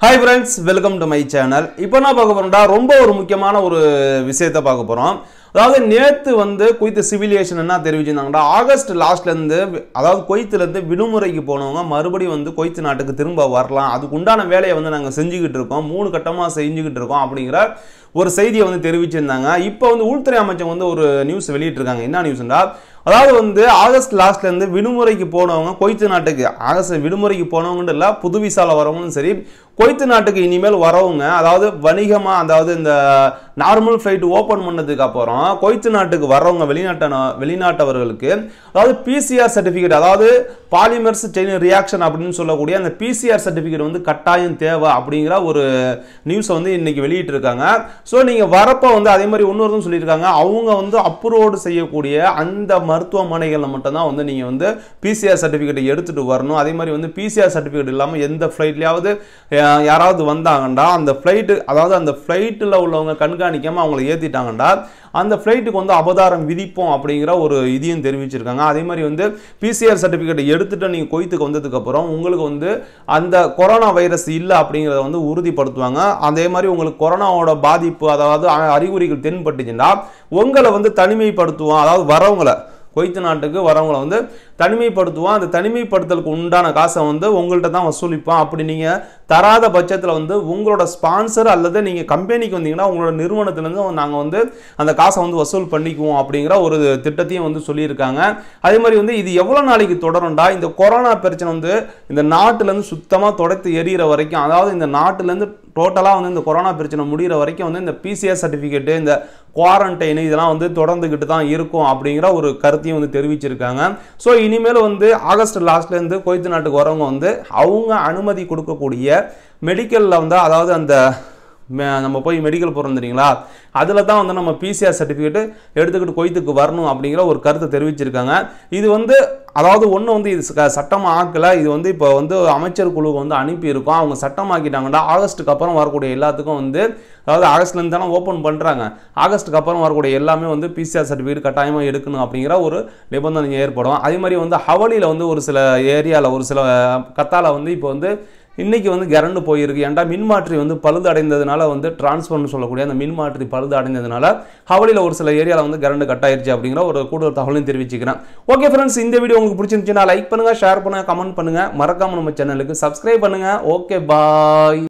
hi friends welcome to my channel இப்போ நான் பார்க்க போறோம்டா ரொம்ப ஒரு முக்கியமான ஒரு விஷயத்தை பார்க்க போகிறோம் அதாவது நேற்று வந்து குவைத்து சிவிலியேஷன் என்ன தெரிவிச்சிருந்தாங்கடா ஆகஸ்ட் லாஸ்ட்லேருந்து அதாவது குவைத்துலேருந்து விடுமுறைக்கு போனவங்க மறுபடியும் வந்து குவைத்து நாட்டுக்கு திரும்ப வரலாம் அதுக்கு உண்டான வேலையை வந்து நாங்கள் செஞ்சுக்கிட்டு இருக்கோம் மூணு கட்டமாக செஞ்சுக்கிட்டு இருக்கோம் அப்படிங்கிற ஒரு செய்தியை வந்து தெரிவிச்சிருந்தாங்க இப்போ வந்து உள்துறை அமைச்சர் வந்து ஒரு நியூஸ் வெளியிட்டிருக்காங்க என்ன நியூஸ்ண்டா அதாவது வந்து ஆகஸ்ட் லாஸ்ட்லேருந்து விடுமுறைக்கு போனவங்க கொய்த்து நாட்டுக்கு ஆகஸ்ட் விடுமுறைக்கு போனவங்கன்னு இல்லை புது விசால வரவங்களும் சரி கொய்த்து நாட்டுக்கு இனிமேல் வரவங்க அதாவது வணிகமாக அதாவது இந்த நார்மல் ஃப்ளைட் ஓப்பன் பண்ணதுக்கு அப்புறம் கொய்த்து நாட்டுக்கு வர்றவங்க வெளிநாட்ட வெளிநாட்டவர்களுக்கு அதாவது பிசிஆர் சர்டிஃபிகேட் அதாவது பாலிமர்ஸ் செயின் ரியாக்ஷன் அப்படின்னு சொல்லக்கூடிய அந்த பிசிஆர் சர்டிஃபிகேட் வந்து கட்டாயம் தேவை அப்படிங்கிற ஒரு நியூஸை வந்து இன்னைக்கு வெளியிட்டிருக்காங்க ஸோ நீங்கள் வரப்போ வந்து அதே மாதிரி இன்னொருதும் சொல்லியிருக்காங்க அவங்க வந்து அப்ரோடு செய்யக்கூடிய அந்த மருத்துவமனைகளில் மட்டும்தான் வந்து நீங்கள் வந்து பிசிஆர் சர்டிஃபிகேட் எடுத்துகிட்டு வரணும் அதே மாதிரி வந்து பிசிஆர் சர்டிஃபிகேட் இல்லாமல் எந்த ஃப்ளைட்லையாவது யாராவது வந்தாங்கண்டா அந்த ஃப்ளைட்டு அதாவது அந்த ஃப்ளைட்டில் உள்ளவங்க கண்காணிக்காமல் அவங்கள ஏற்றிட்டாங்கண்டா அந்த ஃப்ளைட்டுக்கு வந்து அபதாரம் விதிப்போம் அப்படிங்கிற ஒரு இதையும் தெரிவிச்சிருக்காங்க அதே மாதிரி வந்து பிசிஆர் சர்டிஃபிகேட் எடுத்துட்டு நீங்கள் கொய்த்துக்கு வந்ததுக்கப்புறம் உங்களுக்கு வந்து அந்த கொரோனா வைரஸ் இல்லை அப்படிங்கிறத வந்து உறுதிப்படுத்துவாங்க அதே மாதிரி உங்களுக்கு கொரோனாவோட பாதிப்பு அதாவது அ- அறிகுறிகள் தென்பட்டுச்சுன்னா உங்களை வந்து தனிமைப்படுத்துவோம் அதாவது வரவங்களை கொய்த்து நாட்டுக்கு வரவங்களை வந்து தனிமைப்படுத்துவோம் அந்த தனிமைப்படுத்தலுக்கு உண்டான காசை வந்து உங்கள்கிட்ட தான் வசூலிப்போம் அப்படி நீங்கள் தராத பட்சத்தில் வந்து உங்களோட ஸ்பான்சர் அல்லது நீங்கள் கம்பெனிக்கு வந்தீங்கன்னா உங்களோட நிறுவனத்துலேருந்து நாங்கள் வந்து அந்த காசை வந்து வசூல் பண்ணிக்குவோம் அப்படிங்கிற ஒரு திட்டத்தையும் வந்து சொல்லியிருக்காங்க அதே மாதிரி வந்து இது எவ்வளோ நாளைக்கு தொடரும்டா இந்த கொரோனா பிரச்சனை வந்து இந்த நாட்டிலேருந்து சுத்தமாக தொடர்த்து எரியிற வரைக்கும் அதாவது இந்த நாட்டிலேருந்து டோட்டலாக வந்து இந்த கொரோனா பிரச்சனை முடிகிற வரைக்கும் வந்து இந்த பிசிஆர் சர்டிஃபிகேட்டு இந்த குவாரண்டைன் இதெல்லாம் வந்து தொடர்ந்துக்கிட்டு தான் இருக்கும் அப்படிங்கிற ஒரு கருத்தையும் வந்து தெரிவிச்சிருக்காங்க ஸோ இனிமேல் வந்து ஆகஸ்ட் லாஸ்ட்லேருந்து கொய்த்து நாட்டுக்கு வரவங்க வந்து அவங்க அனுமதி கொடுக்கக்கூடிய மெடிக்கலில் வந்து அதாவது அந்த மெ- நம்ம போய் மெடிக்கல் போகிறோம் தெரியுங்களா அதில் தான் வந்து நம்ம பிசிஆர் சர்டிஃபிகேட்டு எடுத்துக்கிட்டு கொய்த்துக்கு வரணும் அப்படிங்கிற ஒரு கருத்தை தெரிவிச்சிருக்காங்க இது வந்து அதாவது ஒன்று வந்து இது ச- சட்டமா ஆக்கலை இது வந்து இப்போ வந்து அமைச்சர் குழுவுக்கு வந்து அனுப்பியிருக்கோம் அவங்க சட்டமாக்கிட்டாங்கன்னா ஆகஸ்ட்டுக்கு அப்புறம் வரக்கூடிய எல்லாத்துக்கும் வந்து அதாவது ஆகஸ்ட்லேருந்து தானே ஓப்பன் பண்ணுறாங்க ஆகஸ்ட்டுக்கு அப்புறம் வரக்கூடிய எல்லாமே வந்து பிசிஆர் சர்டிஃபிகேட் கட்டாயமாக எடுக்கணும் அப்படிங்கிற ஒரு நிபந்தனை ஏற்படும் அதே மாதிரி வந்து ஹவலியில் வந்து ஒரு சில ஏரியாவில் ஒரு சில கத்தால வந்து இப்போ வந்து இன்னைக்கு வந்து கரண்டு போயிருக்கு ஏன்டா மின்மாற்றி வந்து பழுது அடைந்ததுனால வந்து டிரான்ஸ்ஃபர்னு சொல்லக்கூடிய அந்த மின்மாற்றி பழுது அடைந்ததுனால ஹவலியில் ஒரு சில ஏரியாவில் வந்து கரண்ட் கட் ஆயிருச்சு அப்படிங்கிற ஒரு கூடுதல் தகவலையும் தெரிவிச்சுக்கிறேன் ஓகே ஃப்ரெண்ட்ஸ் இந்த வீடியோ உங்களுக்கு பிடிச்சிருந்துச்சுன்னா லைக் பண்ணுங்க ஷேர் பண்ணுங்க கமெண்ட் பண்ணுங்க மறக்காம நம்ம சேனலுக்கு சப்ஸ்கிரைப் பண்ணுங்க ஓகே பாய்